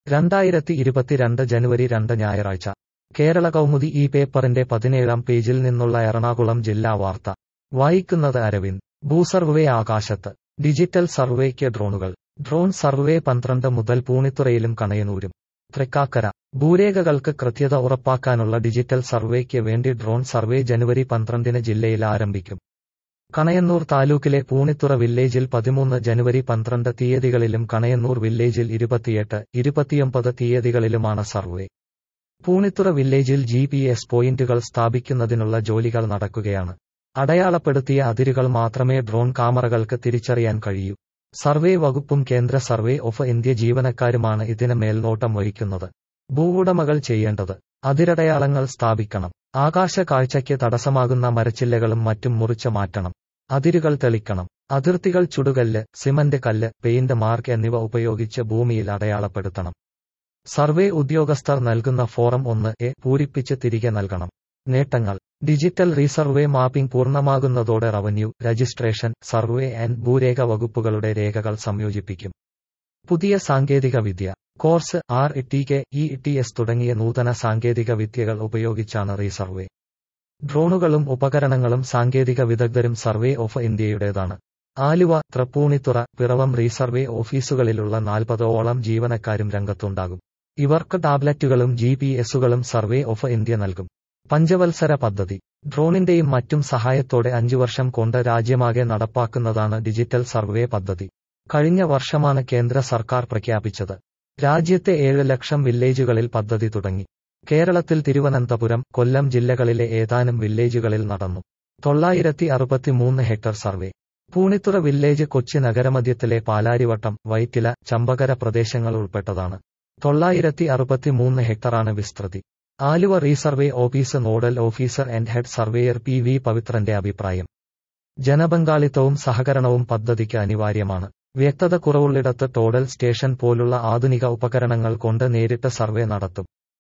രണ്ടായിരത്തി ഇരുപത്തിരണ്ട് ജനുവരി രണ്ട് ഞായറാഴ്ച കേരള കൗമുദി ഈ പേപ്പറിന്റെ പതിനേഴാം പേജിൽ നിന്നുള്ള എറണാകുളം ജില്ലാ വാർത്ത വായിക്കുന്നത് അരവിന്ദ് ഭൂസർവേ ആകാശത്ത് ഡിജിറ്റൽ സർവേയ്ക്ക് ഡ്രോണുകൾ ഡ്രോൺ സർവേ പന്ത്രണ്ട് മുതൽ പൂണിത്തുറയിലും കണയനൂരും തൃക്കാക്കര ഭൂരേഖകൾക്ക് കൃത്യത ഉറപ്പാക്കാനുള്ള ഡിജിറ്റൽ സർവേയ്ക്ക് വേണ്ടി ഡ്രോൺ സർവേ ജനുവരി പന്ത്രണ്ടിന് ജില്ലയിൽ ആരംഭിക്കും കണയന്നൂർ താലൂക്കിലെ പൂണിത്തുറ വില്ലേജിൽ പതിമൂന്ന് ജനുവരി പന്ത്രണ്ട് തീയതികളിലും കണയന്നൂർ വില്ലേജിൽ ഇരുപത്തിയെട്ട് ഇരുപത്തിയൊമ്പത് തീയതികളിലുമാണ് സർവേ പൂണിത്തുറ വില്ലേജിൽ ജി പി എസ് പോയിന്റുകൾ സ്ഥാപിക്കുന്നതിനുള്ള ജോലികൾ നടക്കുകയാണ് അടയാളപ്പെടുത്തിയ അതിരുകൾ മാത്രമേ ഡ്രോൺ ക്യാമറകൾക്ക് തിരിച്ചറിയാൻ കഴിയൂ സർവേ വകുപ്പും കേന്ദ്ര സർവേ ഓഫ് ഇന്ത്യ ജീവനക്കാരുമാണ് ഇതിന് മേൽനോട്ടം വഹിക്കുന്നത് ഭൂവുടമകൾ ചെയ്യേണ്ടത് അതിരടയാളങ്ങൾ സ്ഥാപിക്കണം ആകാശ കാഴ്ചയ്ക്ക് തടസ്സമാകുന്ന മരച്ചില്ലകളും മറ്റും മുറിച്ച് മാറ്റണം അതിരുകൾ തെളിക്കണം അതിർത്തികൾ ചുടുകല്ല് സിമന്റ് കല്ല് പെയിന്റ് മാർക്ക് എന്നിവ ഉപയോഗിച്ച് ഭൂമിയിൽ അടയാളപ്പെടുത്തണം സർവേ ഉദ്യോഗസ്ഥർ നൽകുന്ന ഫോറം ഒന്ന് എ പൂരിപ്പിച്ച് തിരികെ നൽകണം നേട്ടങ്ങൾ ഡിജിറ്റൽ റീസർവേ മാപ്പിംഗ് പൂർണ്ണമാകുന്നതോടെ റവന്യൂ രജിസ്ട്രേഷൻ സർവേ ആൻഡ് ഭൂരേഖ വകുപ്പുകളുടെ രേഖകൾ സംയോജിപ്പിക്കും പുതിയ സാങ്കേതിക വിദ്യ CORS R T K E T S തുടങ്ങിയ നൂതന സാങ്കേതിക വിദ്യകൾ ഉപയോഗിച്ചാണ് റീസർവേ ഡ്രോണുകളും ഉപകരണങ്ങളും സാങ്കേതിക വിദഗ്ധരും സർവേ ഓഫ് ഇന്ത്യയുടേതാണ് ആലുവ തൃപ്പൂണിത്തുറ പിറവം റീസർവേ ഓഫീസുകളിലുള്ള നാൽപ്പതോളം ജീവനക്കാരും രംഗത്തുണ്ടാകും ഇവർക്ക് ടാബ്ലറ്റുകളും ജി പി എസുകളും സർവേ ഓഫ് ഇന്ത്യ നൽകും പഞ്ചവത്സര പദ്ധതി ഡ്രോണിന്റെയും മറ്റും സഹായത്തോടെ അഞ്ചു വർഷം കൊണ്ട് രാജ്യമാകെ നടപ്പാക്കുന്നതാണ് ഡിജിറ്റൽ സർവേ പദ്ധതി കഴിഞ്ഞ വർഷമാണ് കേന്ദ്ര സർക്കാർ പ്രഖ്യാപിച്ചത് രാജ്യത്തെ ഏഴ് ലക്ഷം വില്ലേജുകളിൽ പദ്ധതി തുടങ്ങി കേരളത്തിൽ തിരുവനന്തപുരം കൊല്ലം ജില്ലകളിലെ ഏതാനും വില്ലേജുകളിൽ നടന്നു തൊള്ളായിരത്തി അറുപത്തിമൂന്ന് hectare survey Poonithura village Kochi നഗരമധ്യത്തിലെ പാലാരിവട്ടം വൈറ്റില ചമ്പകര പ്രദേശങ്ങൾ ഉൾപ്പെട്ടതാണ് തൊള്ളായിരത്തി അറുപത്തിമൂന്ന് ഹെക്ടറാണ് വിസ്തൃതി Aluva resurvey office nodal officer and head surveyor P V പവിത്രന്റെ അഭിപ്രായം ജനപങ്കാളിത്തവും സഹകരണവും പദ്ധതിക്ക് അനിവാര്യമാണ് വ്യക്തത കുറവുള്ളിടത്ത് ടോഡൽ സ്റ്റേഷൻ പോലുള്ള ആധുനിക ഉപകരണങ്ങൾ കൊണ്ട് നേരിട്ട് സർവേ നടത്തും